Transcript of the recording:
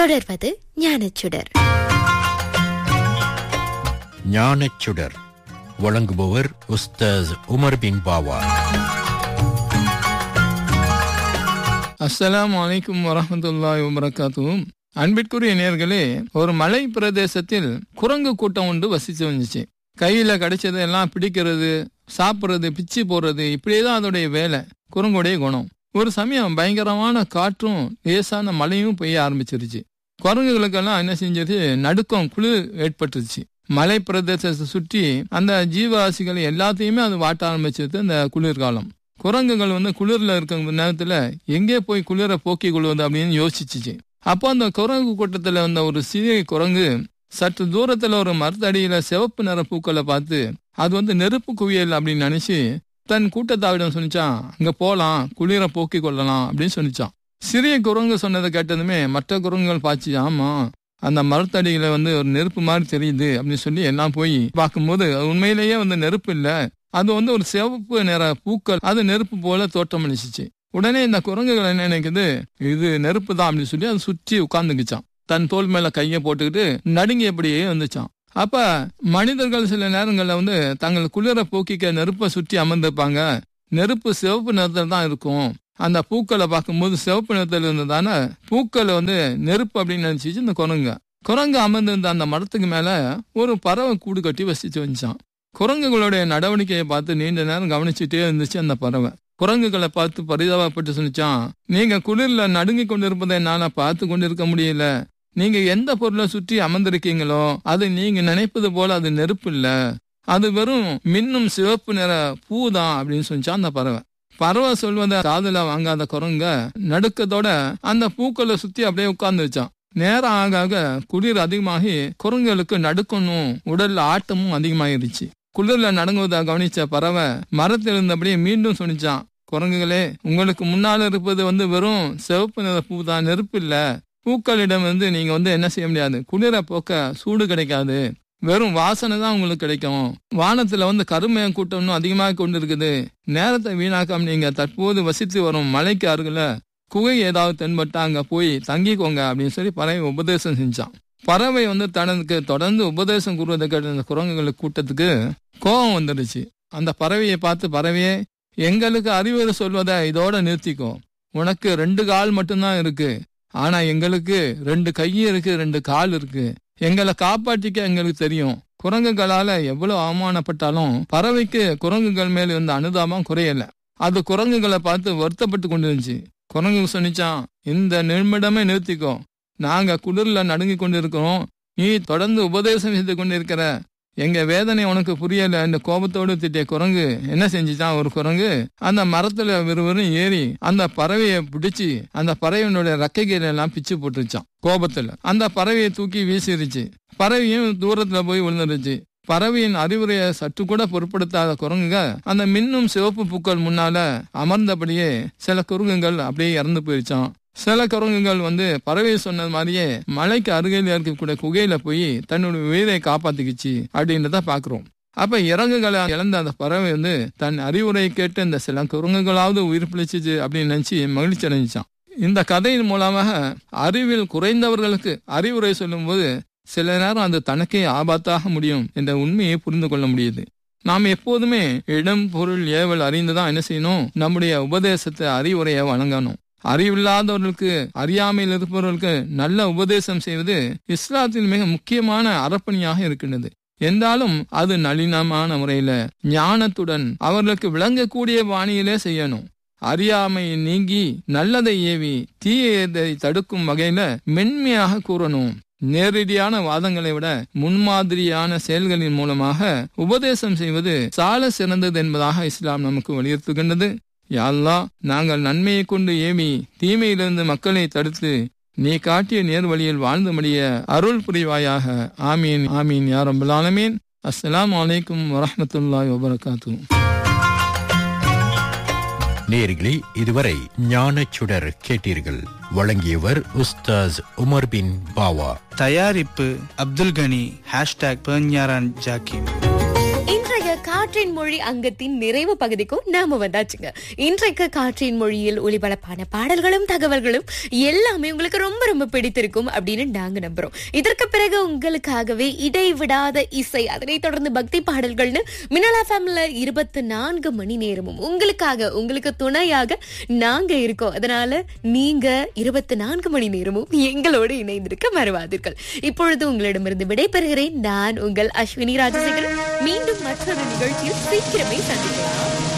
தொடர்வது ஞானச்சுடர் ஞானச்சுடர் வழங்குபவர் உஸ்தாஸ் உமர் பின் பாவா அஸ்ஸலாமு அலைக்கும் வரஹ்மத்துல்லாஹி வபரகாத்துஹும் அன்பிற்குரிய நேர்களே ஒரு மலை பிரதேசத்தில் குரங்கு கூட்டம் ஒன்று வசிச்சு வந்துச்சு கையில கிடைச்சது எல்லாம் பிடிக்கிறது சாப்பிடுறது பிச்சு போடுறது இப்படியேதான் அதோடைய வேலை குரங்குடைய குணம் ஒரு சமயம் பயங்கரமான காற்றும் லேசான மழையும் பெய்ய ஆரம்பிச்சிருச்சு குரங்குகளுக்கெல்லாம் என்ன செஞ்சிருச்சு நடுக்கம் குளிர் ஏற்பட்டுருச்சு மலை பிரதேசத்தை சுற்றி அந்த ஜீவராசிகள் எல்லாத்தையுமே அது வாட்ட ஆரம்பிச்சது அந்த குளிர்காலம் குரங்குகள் வந்து குளிர்ல இருக்க நேரத்துல எங்கே போய் குளிர போக்கி கொள்வது அப்படின்னு யோசிச்சுச்சு அப்போ அந்த குரங்கு கூட்டத்துல வந்த ஒரு சிறிய குரங்கு சற்று தூரத்துல ஒரு மரத்தடியில சிவப்பு நிற பூக்களை பார்த்து அது வந்து நெருப்பு குவியல் அப்படின்னு நினைச்சு தன் கூட்டத்தாவிடம் சொன்னிச்சான் அங்க போலாம் குளிர போக்கி கொள்ளலாம் அப்படின்னு சொன்னிச்சான் சிறிய குரங்கு சொன்னதை கேட்டதுமே மற்ற குரங்குகள் பாச்சு ஆமா அந்த மரத்தடியில வந்து ஒரு நெருப்பு மாதிரி தெரியுது அப்படின்னு சொல்லி எல்லாம் போய் பார்க்கும்போது அது உண்மையிலேயே வந்து நெருப்பு இல்ல அது வந்து ஒரு சிவப்பு நிற பூக்கள் அது நெருப்பு போல தோற்றம் அளிச்சிச்சு உடனே இந்த குரங்குகள் என்ன நினைக்குது இது நெருப்பு தான் அப்படின்னு சொல்லி அது சுற்றி உட்கார்ந்துக்குச்சான் தன் தோல் மேல கையை போட்டுக்கிட்டு நடுங்கியபடியே வந்துச்சான் அப்ப மனிதர்கள் சில நேரங்கள்ல வந்து தங்கள் குளிர போக்கிக்க நெருப்பை சுற்றி அமர்ந்திருப்பாங்க நெருப்பு சிவப்பு நிறத்தில் தான் இருக்கும் அந்த பூக்களை பார்க்கும்போது சிவப்பு நிறத்தில் இருந்ததான பூக்களை வந்து நெருப்பு அப்படின்னு நினைச்சிச்சு இந்த குரங்கு குரங்கு அமர்ந்திருந்த அந்த மரத்துக்கு மேல ஒரு பறவை கூடு கட்டி வசிச்சு வந்துச்சான் குரங்குகளுடைய நடவடிக்கையை பார்த்து நீண்ட நேரம் கவனிச்சுட்டே இருந்துச்சு அந்த பறவை குரங்குகளை பார்த்து பரிதாபப்பட்டு சொன்னிச்சான் நீங்க குளிர்ல நடுங்கி கொண்டிருப்பதை என்னால பார்த்து கொண்டிருக்க முடியல நீங்க எந்த பொருளை சுற்றி அமர்ந்திருக்கீங்களோ அது நீங்க நினைப்பது போல அது நெருப்பு இல்ல அது வெறும் மின்னும் சிவப்பு நிற பூ தான் அப்படின்னு சொன்னான் அந்த பறவை பறவை சொல்வதை காதுல வாங்காத குரங்க நடுக்கத்தோட அந்த பூக்களை சுத்தி அப்படியே உட்கார்ந்து வச்சான் நேரம் ஆக ஆக குளிர் அதிகமாகி குரங்குகளுக்கு நடுக்கணும் உடல்ல ஆட்டமும் அதிகமாயிருச்சு குளிர்ல நடங்குவதை கவனிச்ச பறவை மரத்தில் இருந்தபடியே மீண்டும் சொன்னிச்சான் குரங்குகளே உங்களுக்கு முன்னால இருப்பது வந்து வெறும் சிவப்பு நிற பூ தான் நெருப்பு இல்ல பூக்களிடம் வந்து நீங்க வந்து என்ன செய்ய முடியாது குளிர போக்க சூடு கிடைக்காது வெறும் வாசனை தான் உங்களுக்கு கிடைக்கும் வானத்துல வந்து கருமைய கூட்டம் இன்னும் அதிகமாக கொண்டு இருக்குது நேரத்தை வீணாக்காம நீங்க தற்போது வசித்து வரும் மலைக்கு அருகில குகை ஏதாவது தென்பட்டா அங்க போய் தங்கிக்கோங்க அப்படின்னு சொல்லி பறவை உபதேசம் செஞ்சான் பறவை வந்து தனக்கு தொடர்ந்து உபதேசம் கூறுவதை கேட்ட அந்த குரங்குகளுக்கு கூட்டத்துக்கு கோபம் வந்துடுச்சு அந்த பறவையை பார்த்து பறவையே எங்களுக்கு அறிவுரை சொல்வதை இதோட நிறுத்திக்கோ உனக்கு ரெண்டு கால் மட்டும்தான் இருக்கு ஆனா எங்களுக்கு ரெண்டு கை இருக்கு ரெண்டு கால் இருக்கு எங்களை காப்பாற்றிக்க எங்களுக்கு தெரியும் குரங்குகளால எவ்வளவு அவமானப்பட்டாலும் பறவைக்கு குரங்குகள் மேல இருந்த அனுதாபம் குறையல அது குரங்குகளை பார்த்து வருத்தப்பட்டு கொண்டிருந்துச்சு குரங்கு சொன்னிச்சான் இந்த நிமிடமே நிறுத்திக்கோ நாங்க குளிர்ல நடுங்கி கொண்டிருக்கிறோம் நீ தொடர்ந்து உபதேசம் செய்து கொண்டிருக்கிற எங்க வேதனை உனக்கு புரியல இந்த கோபத்தோடு திட்டிய குரங்கு என்ன செஞ்சுச்சான் ஒரு குரங்கு அந்த மரத்துல விறுவிறும் ஏறி அந்த பறவையை பிடிச்சு அந்த பறவையினுடைய ரெக்கைகளை எல்லாம் பிச்சு போட்டுருச்சான் கோபத்துல அந்த பறவையை தூக்கி வீசிருச்சு பறவையும் தூரத்துல போய் விழுந்துருச்சு பறவையின் அறிவுரையை சற்று கூட பொருட்படுத்தாத குரங்குங்க அந்த மின்னும் சிவப்பு பூக்கள் முன்னால அமர்ந்தபடியே சில குரங்குகள் அப்படியே இறந்து போயிருச்சான் சில குரங்குகள் வந்து பறவை சொன்னது மாதிரியே மலைக்கு அருகில் இருக்கக்கூடிய குகையில போய் தன்னுடைய உயிரை காப்பாத்திக்கிச்சு அப்படின்றத பாக்குறோம் அப்ப இறங்குகளை இழந்த அந்த பறவை வந்து தன் அறிவுரை கேட்டு இந்த சில குரங்குகளாவது உயிர் பிழைச்சிச்சு அப்படின்னு நினைச்சு மகிழ்ச்சி அடைஞ்சான் இந்த கதையின் மூலமாக அறிவில் குறைந்தவர்களுக்கு அறிவுரை சொல்லும்போது சில நேரம் அது தனக்கே ஆபத்தாக முடியும் என்ற உண்மையை புரிந்து கொள்ள முடியுது நாம் எப்போதுமே இடம் பொருள் ஏவல் அறிந்துதான் என்ன செய்யணும் நம்முடைய உபதேசத்தை அறிவுரையை வழங்கணும் அறிவில்லாதவர்களுக்கு அறியாமையில் இருப்பவர்களுக்கு நல்ல உபதேசம் செய்வது இஸ்லாத்தில் மிக முக்கியமான அறப்பணியாக இருக்கின்றது என்றாலும் அது நளினமான முறையில ஞானத்துடன் அவர்களுக்கு விளங்கக்கூடிய பாணியிலே செய்யணும் அறியாமையை நீங்கி நல்லதை ஏவி தீயதை தடுக்கும் வகையில மென்மையாக கூறணும் நேரடியான வாதங்களை விட முன்மாதிரியான செயல்களின் மூலமாக உபதேசம் செய்வது சால சிறந்தது என்பதாக இஸ்லாம் நமக்கு வலியுறுத்துகின்றது யாழ்லா நாங்கள் நன்மையை கொண்டு ஏவி தீமையிலிருந்து மக்களை தடுத்து நீ காட்டிய நேர் வழியில் வாழ்ந்தபடிய அருள் புரிவாயாக ஆமீன் ஆமீன் யாரம்புல் ஆலமீன் அஸ்ஸலாமு அலைக்கும் வரஹமத்துல்லாஹி வபரகாத்து நேர்களே இதுவரை ஞானச்சுடர் கேட்டீர்கள் வழங்கியவர் உஸ்தாஸ் உமர் பின் பாவா தயாரிப்பு அப்துல் கனி ஹேஷ்டாக் பேஞ்ஞாரான் ஜாக்கிம் இன்றைய காற்றின் மொழி அங்கத்தின் நிறைவு பகுதிக்கும் நாம வந்தாச்சுங்க இன்றைக்கு காற்றின் மொழியில் ஒளிபரப்பான பாடல்களும் தகவல்களும் எல்லாமே உங்களுக்கு ரொம்ப ரொம்ப பிடித்திருக்கும் அப்படின்னு நாங்க நம்புறோம் இதற்கு பிறகு உங்களுக்காகவே இடைவிடாத இசை அதனை தொடர்ந்து பக்தி பாடல்கள்னு மினலா ஃபேமில இருபத்தி நான்கு மணி நேரமும் உங்களுக்காக உங்களுக்கு துணையாக நாங்க இருக்கோம் அதனால நீங்க இருபத்தி நான்கு மணி நேரமும் எங்களோடு இணைந்திருக்க மறவாதீர்கள் இப்பொழுது உங்களிடமிருந்து விடைபெறுகிறேன் நான் உங்கள் அஸ்வினி ராஜசேகரன் மீண்டும் மற்றொரு நிகழ்ச்சியில் சீக்கிரமே சந்திக்கலாம்